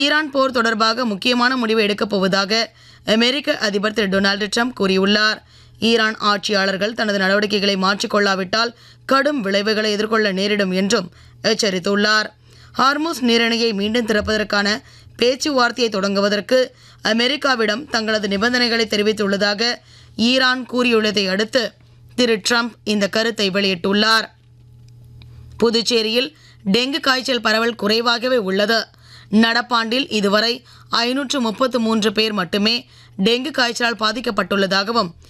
Iran போர் தொடர்பாக முக்கியமான முடிவு எடுக்கப் போவதாக அமெரிக்க அதிபர் திரு டொனால்டு ட்ரம்ப் கூறியுள்ளார் ஈரான் ஆட்சியாளர்கள் தனது நடவடிக்கைகளை மாற்றிக்கொள்ளாவிட்டால் கடும் விளைவுகளை எதிர்கொள்ள நேரிடும் என்றும் எச்சரித்துள்ளார் ஹார்முஸ் நீரிணையை மீண்டும் திறப்பதற்கான பேச்சுவார்த்தையை தொடங்குவதற்கு அமெரிக்காவிடம் தங்களது நிபந்தனைகளை தெரிவித்துள்ளதாக ஈரான் கூறியுள்ளதை அடுத்து திரு ட்ரம்ப் இந்த கருத்தை வெளியிட்டுள்ளார் புதுச்சேரியில் டெங்கு காய்ச்சல் பரவல் குறைவாகவே உள்ளது நடப்பாண்டில் இதுவரை ஐநூற்று முப்பத்து மூன்று பேர் மட்டுமே டெங்கு காய்ச்சலால் பாதிக்கப்பட்டுள்ளதாகவும்